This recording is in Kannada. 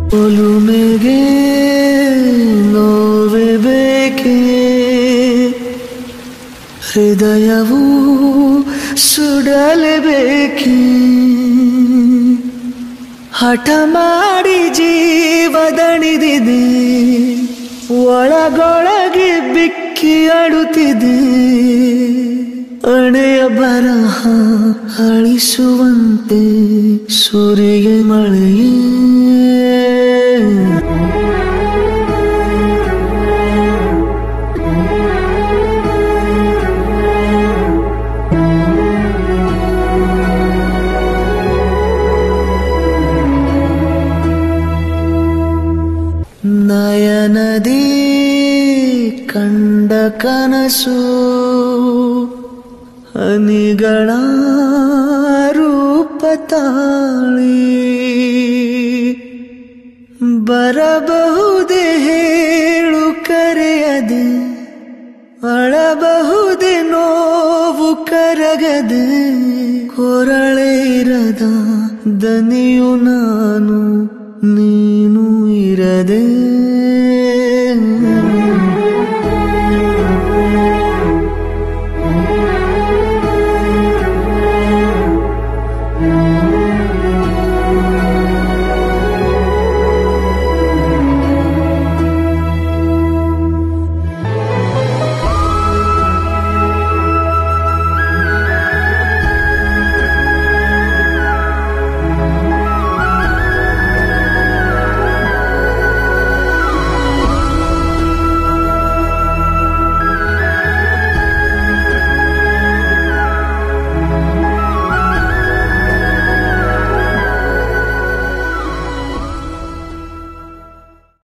ಒಲುಮೆಗೆ ನೋವೆ ಬೇಕೆ ಹೃದಯವು ಸುಡಲೇಬೇಕೆ ಹಠ ಮಾಡಿ ಜೀವದಣಿದಿದೆ ಒಳಗೊಳಗೆ ಬಿಕ್ಕಿ ಅಡುತ್ತಿದೆ ಅಣೆಯ ಬರಹ ಅಳಿಸುವಂತೆ ಸುರಿಯ ಮಳೆಯೇ ನಯನದಿ ಕಂಡ ಕನಸು ಹನಿಗಳ ರೂಪ ತಾಳಿ ಬರಬಹುದೇ ಹೇಳು ಕರೆಯದೆ ಅಳಬಹುದೇ ನೋವು ಕರಗದೆ ಕೊರಳೇ ಇರದ ದನಿಯು ನಾನು ನೀನು ಇರದೆ